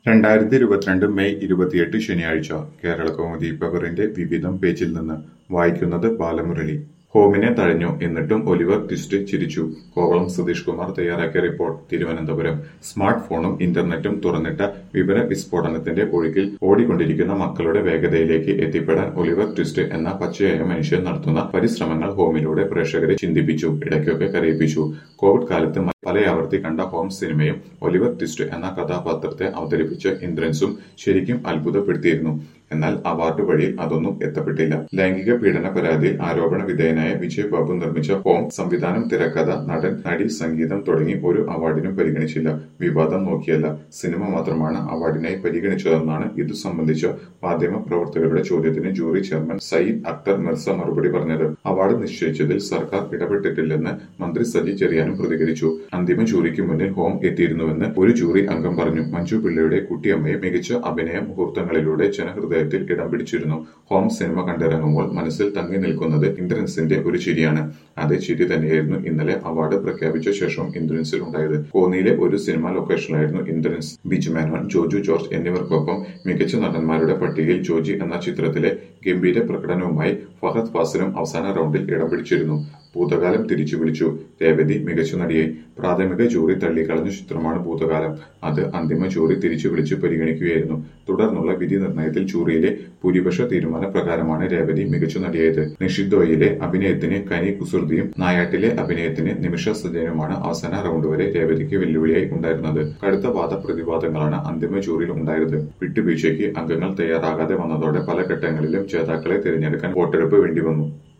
രണ്ടായിരത്തി ഇരുപത്തിരണ്ട് മെയ് ഇരുപത്തിയെട്ട് ശനിയാഴ്ച കേരളകൗമുദി പേപ്പറിന്റെ വിവിധം പേജിൽ നിന്ന് വായിക്കുന്നത് ബാലമുരളി ഹോമിനെ തഴഞ്ഞു എന്നിട്ടും ഒലിവർ ട്വിസ്റ്റ് ചിരിച്ചു കോവളം സതീഷ് കുമാർ തയ്യാറാക്കിയ റിപ്പോർട്ട് തിരുവനന്തപുരം സ്മാർട്ട് ഫോണും ഇന്റർനെറ്റും തുറന്നിട്ട വിവര വിസ്ഫോടനത്തിന്റെ ഒഴുക്കിൽ ഓടിക്കൊണ്ടിരിക്കുന്ന മക്കളുടെ വേഗതയിലേക്ക് എത്തിപ്പെടാൻ ഒലിവർ ട്വിസ്റ്റ് എന്ന പച്ചയായ മനുഷ്യൻ നടത്തുന്ന പരിശ്രമങ്ങൾ ഹോമിലൂടെ പ്രേക്ഷകരെ ചിന്തിപ്പിച്ചു ഇടയ്ക്കൊക്കെ കരയിപ്പിച്ചു കോവിഡ് കാലത്ത് പലയാവർത്തി കണ്ട ഹോം സിനിമയും ഒലിവർ ട്വിസ്റ്റ് എന്ന കഥാപാത്രത്തെ അവതരിപ്പിച്ച ഇന്ദ്രൻസും ശരിക്കും അത്ഭുതപ്പെടുത്തിയിരുന്നു എന്നാൽ അവാർഡ് വഴി അതൊന്നും എത്തപ്പെട്ടില്ല ലൈംഗിക പീഡന പരാതിയിൽ ആരോപണ വിധേയനായ വിജയ് ബാബു നിർമ്മിച്ച ഹോം സംവിധാനം തിരക്കഥ നടൻ നടി സംഗീതം തുടങ്ങി ഒരു അവാർഡിനും പരിഗണിച്ചില്ല വിവാദം നോക്കിയല്ല സിനിമ മാത്രമാണ് അവാർഡിനായി പരിഗണിച്ചതെന്നാണ് ഇതു സംബന്ധിച്ച മാധ്യമ പ്രവർത്തകരുടെ ചോദ്യത്തിന് ജൂറി ചെയർമാൻ സയ്യിദ് അക്തർ മിർസ മറുപടി പറഞ്ഞത് അവാർഡ് നിശ്ചയിച്ചതിൽ സർക്കാർ ഇടപെട്ടിട്ടില്ലെന്ന് മന്ത്രി സജി ചെറിയാനും പ്രതികരിച്ചു അന്തിമ ജൂറിക്ക് മുന്നിൽ ഹോം എത്തിയിരുന്നുവെന്ന് ഒരു ജൂറി അംഗം പറഞ്ഞു മഞ്ജു പിള്ളയുടെ കുട്ടിയമ്മയെ മികച്ച അഭിനയ മുഹൂർത്തങ്ങളിലൂടെ ജനഹൃദയത്തിൽ ഇടം പിടിച്ചിരുന്നു ഹോം സിനിമ കണ്ടിറങ്ങുമ്പോൾ മനസ്സിൽ തങ്ങി നിൽക്കുന്നത് ഇന്ദ്രൻസിന്റെ ഒരു ചിരിയാണ് അതേ ചിരി തന്നെയായിരുന്നു ഇന്നലെ അവാർഡ് പ്രഖ്യാപിച്ച ശേഷം ഇന്ദ്രൻസിൽ ഉണ്ടായത് കോന്നിയിലെ ഒരു സിനിമ ലൊക്കേഷനിലായിരുന്നു ഇന്ദ്രൻസ് ബിജു മേനോൻ ജോജു ജോർജ് എന്നിവർക്കൊപ്പം മികച്ച നടന്മാരുടെ പട്ടികയിൽ ജോജി എന്ന ചിത്രത്തിലെ ഗംഭീര പ്രകടനവുമായി ഫഹദ് ഫാസിലും അവസാന റൗണ്ടിൽ ഇടം പിടിച്ചിരുന്നു ഭൂതകാലം തിരിച്ചു വിളിച്ചു രേവതി മികച്ച നടിയായി പ്രാഥമിക ജൂറി തള്ളിക്കളഞ്ഞ ചിത്രമാണ് ഭൂതകാലം അത് അന്തിമ ജൂറി തിരിച്ചു വിളിച്ച് പരിഗണിക്കുകയായിരുന്നു തുടർന്നുള്ള വിധി നിർണയത്തിൽ ജൂറിയിലെ ഭൂരിപക്ഷ തീരുമാന പ്രകാരമാണ് രേവതി മികച്ച നടിയായത് നിഷിദ്ധോയിലെ അഭിനയത്തിന് കനി കുസൃതിയും നായാട്ടിലെ അഭിനയത്തിന് നിമിഷ സജയനുമാണ് അവസാന റൗണ്ട് വരെ രേവതിക്ക് വെല്ലുവിളിയായി ഉണ്ടായിരുന്നത് കടുത്ത വാദപ്രതിവാദങ്ങളാണ് അന്തിമ ജൂറിയിൽ ഉണ്ടായത് വിട്ടുവീഴ്ചയ്ക്ക് അംഗങ്ങൾ തയ്യാറാകാതെ വന്നതോടെ പല ഘട്ടങ്ങളിലും ജേതാക്കളെ തിരഞ്ഞെടുക്കാൻ വോട്ടെടുപ്പ് വേണ്ടിവന്നു